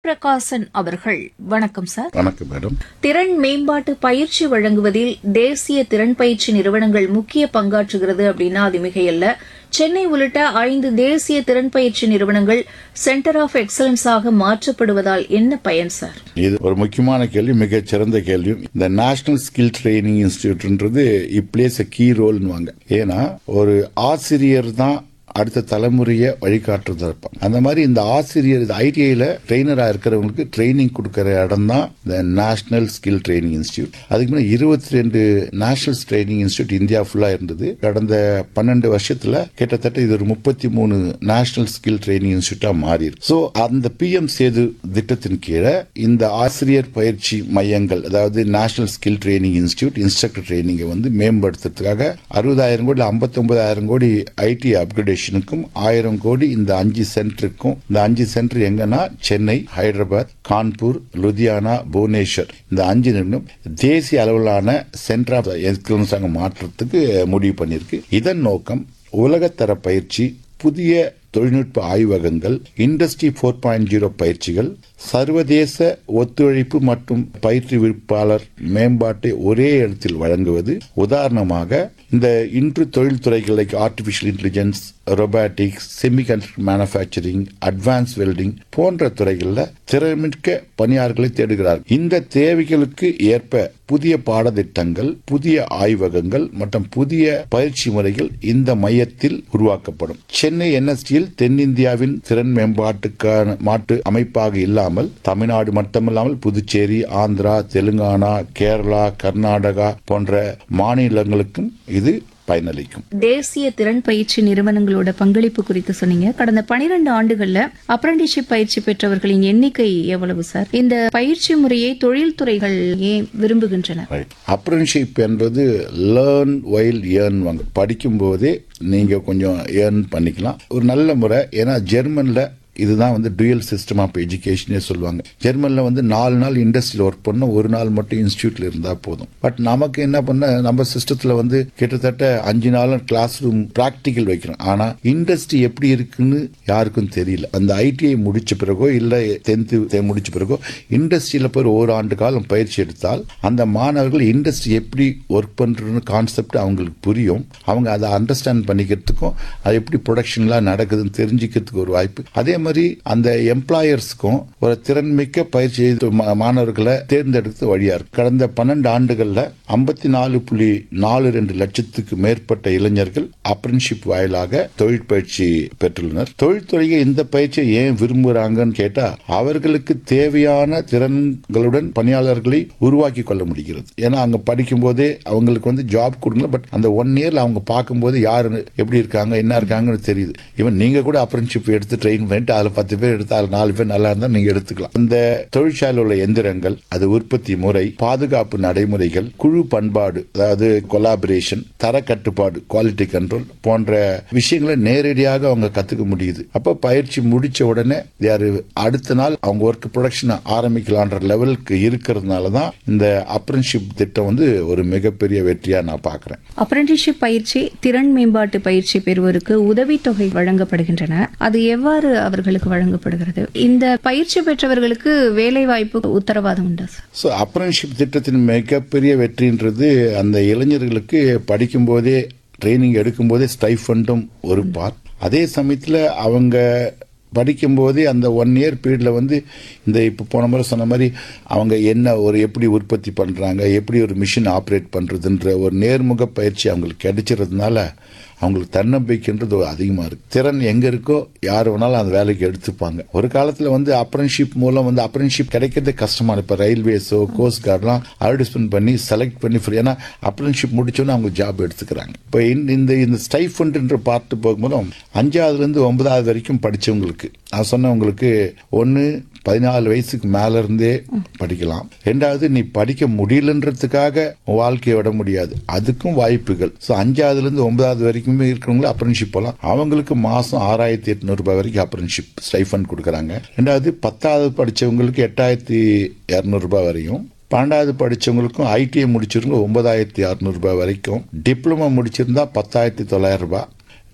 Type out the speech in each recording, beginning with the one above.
பிரகாசன் அவர்கள் வணக்கம் சார் வணக்கம் மேடம் திறன் மேம்பாட்டு பயிற்சி வழங்குவதில் தேசிய திறன் பயிற்சி நிறுவனங்கள் முக்கிய பங்காற்றுகிறது அப்படின்னா அது மிகையல்ல சென்னை உள்ளிட்ட ஐந்து தேசிய திறன் பயிற்சி நிறுவனங்கள் சென்டர் ஆஃப் எக்ஸலன்ஸாக மாற்றப்படுவதால் என்ன பயன் சார் இது ஒரு முக்கியமான கேள்வி மிகச் சிறந்த கேள்வி இந்த நேஷனல் ஸ்கில் ட்ரைனிங் இன்ஸ்டிடியூட்ன்றது இப்ளேஸ் அ கீ ரோல்னுவாங்க ஏன்னா ஒரு ஆசிரியர் தான் அடுத்த தலைமுறையை வழிகாட்டுறதா இருப்பாங்க அந்த மாதிரி இந்த ஆசிரியர் ஐடிஐல ட்ரெயினரா இருக்கிறவங்களுக்கு ட்ரைனிங் கொடுக்கிற இடம் தான் இந்த நேஷனல் ஸ்கில் ட்ரைனிங் இன்ஸ்டியூட் அதுக்கு முன்னாடி இருபத்தி ரெண்டு நேஷனல் ட்ரைனிங் இன்ஸ்டியூட் இந்தியா ஃபுல்லா இருந்தது கடந்த பன்னெண்டு வருஷத்துல கிட்டத்தட்ட இது ஒரு முப்பத்தி மூணு நேஷனல் ஸ்கில் ட்ரைனிங் இன்ஸ்டியூட்டா மாறி இருக்கு ஸோ அந்த பிஎம் சேது திட்டத்தின் கீழே இந்த ஆசிரியர் பயிற்சி மையங்கள் அதாவது national skill training institute instructor ட்ரைனிங்கை வந்து மேம்படுத்துறதுக்காக அறுபதாயிரம் கோடி ஐம்பத்தொன்பதாயிரம் கோடி ஐடி அப்கிரேடேஷனுக்கும் ஆயிரம் கோடி இந்த அஞ்சு சென்டருக்கும் இந்த அஞ்சு சென்டர் எங்கன்னா சென்னை ஹைதராபாத் கான்பூர் லுதியானா புவனேஸ்வர் இந்த அஞ்சு நிறுவனம் தேசிய அளவிலான சென்டர் ஆஃப் எக்ஸலன்ஸாக மாற்றுறதுக்கு முடிவு பண்ணியிருக்கு இதன் நோக்கம் உலகத்தர பயிற்சி புதிய தொழில்நுட்ப ஆய்வகங்கள் இண்டஸ்ட்ரி ஃபோர் பாயிண்ட் ஜீரோ பயிற்சிகள் சர்வதேச ஒத்துழைப்பு மற்றும் பயிற்றுவிப்பாளர் மேம்பாட்டை ஒரே இடத்தில் வழங்குவது உதாரணமாக இந்த இன்று தொழில்துறைகள் like artificial intelligence robotics semiconductor manufacturing advance welding போன்ற துறைகளில் திறமிக்க பணியாளர்களை தேடுகிறார் இந்த தேவைகளுக்கு ஏற்ப புதிய பாடத்திட்டங்கள் புதிய ஆய்வகங்கள் மற்றும் புதிய பயிற்சி முறைகள் இந்த மையத்தில் உருவாக்கப்படும் சென்னை என்எஸ்டியில் தென்னிந்தியாவின் திறன் மேம்பாட்டுக்கான மாட்டு அமைப்பாக இல்லாமல் தமிழ்நாடு மட்டுமல்லாமல் புதுச்சேரி ஆந்திரா தெலுங்கானா கேரளா கர்நாடகா போன்ற மாநிலங்களுக்கும் இது பயனளிக்கும் தேசிய திறன் பயிற்சி நிறுவனங்களோட பங்களிப்பு குறித்து சொன்னீங்க கடந்த பனிரெண்டு ஆண்டுகள்ல அப்ரண்டிஷிப் பயிற்சி பெற்றவர்களின் எண்ணிக்கை எவ்வளவு சார் இந்த பயிற்சி முறையை தொழில்துறைகள் ஏன் விரும்புகின்றன அப்ரன்ஷிப் என்பது லேர்ன் வைல் ஏர்ன் வாங்க படிக்கும் போதே நீங்க கொஞ்சம் ஏர்ன் பண்ணிக்கலாம் ஒரு நல்ல முறை ஏன்னா ஜெர்மன்ல இதுதான் வந்து டுயல் சிஸ்டம் ஆஃப் எஜுகேஷனே சொல்லுவாங்க ஜெர்மன்ல வந்து நாலு நாள் இண்டஸ்ட்ரியில் ஒர்க் பண்ணோம் ஒரு நாள் மட்டும் இன்ஸ்டியூட்ல இருந்தா போதும் பட் நமக்கு என்ன பண்ண நம்ம சிஸ்டத்துல வந்து கிட்டத்தட்ட அஞ்சு நாளும் கிளாஸ் ரூம் பிராக்டிக்கல் வைக்கிறோம் ஆனா இண்டஸ்ட்ரி எப்படி இருக்குன்னு யாருக்கும் தெரியல அந்த ஐடிஐ முடிச்ச பிறகோ இல்ல டென்த்து முடிச்ச பிறகோ இண்டஸ்ட்ரியில போய் ஒரு ஆண்டு காலம் பயிற்சி எடுத்தால் அந்த மாணவர்கள் இண்டஸ்ட்ரி எப்படி ஒர்க் பண்றதுன்னு கான்செப்ட் அவங்களுக்கு புரியும் அவங்க அதை அண்டர்ஸ்டாண்ட் பண்ணிக்கிறதுக்கும் அது எப்படி ப்ரொடக்ஷன்லாம் நடக்குதுன்னு தெரிஞ்சுக்கிறதுக்கு ஒரு வாய்ப்பு அதே மாதிரி அந்த எம்ப்ளாயர்ஸ்க்கும் ஒரு திறன்மிக்க பயிற்சி மா- மாணவர்களை தேர்ந்தெடுத்து வழியா இருக்கு கடந்த பன்னெண்டு ஆண்டுகள்ல ஐம்பத்தி நாலு புள்ளி நாலு ரெண்டு லட்சத்துக்கு மேற்பட்ட இளைஞர்கள் அப்ரன்ஷிப் வாயிலாக தொழில் பயிற்சி பெற்றுள்ளனர் தொழில்துறையை இந்த பயிற்சியை ஏன் விரும்புகிறாங்கன்னு கேட்டா அவர்களுக்கு தேவையான திறன்களுடன் பணியாளர்களை உருவாக்கி கொள்ள முடிகிறது ஏன்னா அங்க படிக்கும் போதே அவங்களுக்கு வந்து ஜாப் கொடுங்க பட் அந்த ஒன் இயர்ல அவங்க பார்க்கும்போது யாரு எப்படி இருக்காங்க என்ன இருக்காங்கன்னு தெரியுது ஈவன் நீங்க கூட அப்ரன்ஷிப் எடுத்து ட்ரெயின் பண்ணிட்டு அதுல பத்து பேர் எடுத்து அதுல நாலு பேர் நல்லா இருந்தா நீங்க எடுத்துக்கலாம் இந்த தொழிற்சாலையில் உள்ள எந்திரங்கள் அது உற்பத்தி முறை பாதுகாப்பு நடைமுறைகள் குழு பண்பாடு அதாவது கொலாபரேஷன் தர கட்டுப்பாடு குவாலிட்டி கண்ட்ரோல் போன்ற விஷயங்களை நேரடியாக அவங்க கத்துக்க முடியுது அப்ப பயிற்சி முடிச்ச உடனே யாரு அடுத்த நாள் அவங்க ஒர்க் ப்ரொடக்ஷன் ஆரம்பிக்கலான்ற லெவலுக்கு இருக்கிறதுனால தான் இந்த அப்ரன்ஷிப் திட்டம் வந்து ஒரு மிகப்பெரிய வெற்றியா நான் பார்க்கிறேன் அப்ரண்டிஷிப் பயிற்சி திறன் மேம்பாட்டு பயிற்சி பெறுவோருக்கு உதவித்தொகை வழங்கப்படுகின்றன அது எவ்வாறு அவர்களுக்கு வழங்கப்படுகிறது இந்த பயிற்சி பெற்றவர்களுக்கு வேலை வாய்ப்பு உத்தரவாதம் உண்டா சார் ஸோ அப்ரன்ஷிப் திட்டத்தின் மிகப்பெரிய வெற்றின்றது அந்த இளைஞர்களுக்கு படிக்கும்போதே ட்ரைனிங் எடுக்கும்போதே ஸ்டைஃபண்டும் ஒரு பார்ட் அதே சமயத்தில் அவங்க படிக்கும்போதே அந்த ஒன் இயர் பீரியடில் வந்து இந்த இப்போ போன முறை சொன்ன மாதிரி அவங்க என்ன ஒரு எப்படி உற்பத்தி பண்ணுறாங்க எப்படி ஒரு மிஷின் ஆப்ரேட் பண்ணுறதுன்ற ஒரு நேர்முக பயிற்சி அவங்களுக்கு கிடைச்சிறதுனால அவங்களுக்கு தன்னம்பிக்கைன்றது அதிகமாக இருக்கு திறன் எங்க இருக்கோ யார் வேணாலும் அந்த வேலைக்கு எடுத்துப்பாங்க ஒரு காலத்துல வந்து அப்ரன்ஷிப் மூலம் வந்து அப்ரன்ஷிப் கிடைக்கிறதே கஷ்டமா இப்போ ரயில்வேஸோ கோஸ்ட் கார்டெலாம் அட்வர்டைஸ்மெண்ட் பண்ணி செலக்ட் பண்ணி free- ஏன்னா அப்ரன்ஷிப் முடிச்சோன்னே அவங்க ஜாப் எடுத்துக்கிறாங்க இப்போ இந்த இந்த ஸ்டைஃபண்ட்ன்ற பார்த்து போகும்போதும் அஞ்சாவதுல இருந்து ஒன்பதாவது வரைக்கும் படிச்சவங்களுக்கு நான் சொன்னவங்களுக்கு ஒன்று பதினாலு வயசுக்கு மேல இருந்தே படிக்கலாம் ரெண்டாவது நீ படிக்க முடியலன்றதுக்காக உன் வாழ்க்கையை விட முடியாது அதுக்கும் வாய்ப்புகள் ஸோ அஞ்சாவதுல இருந்து ஒன்பதாவது வரைக்குமே இருக்கிறவங்க அப்ரன்ஷிப் போகலாம் அவங்களுக்கு மாசம் ஆறாயிரத்தி எட்நூறு ரூபாய் வரைக்கும் அப்ரன்ஷிப் ஸ்டைஃபண்ட் கொடுக்குறாங்க ரெண்டாவது பத்தாவது படிச்சவங்களுக்கு எட்டாயிரத்தி இரநூறு ரூபாய் வரையும் பன்னெண்டாவது படிச்சவங்களுக்கும் ஐடிஐ முடிச்சிருங்க ஒன்பதாயிரத்தி அறுநூறு ரூபாய் வரைக்கும் டிப்ளமோ முடிச்சிருந்தா பத்தாயிரத்தி தொள்ளாயிரம் ரூபாய்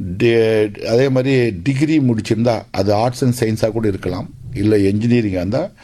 டி- அதே மாதிரி டிகிரி முடிச்சிருந்தா அது ஆர்ட்ஸ் அண்ட் சயின்ஸாக கூட இருக்கலாம் இல்லை என்ஜினியரிங்காக இருந்தால்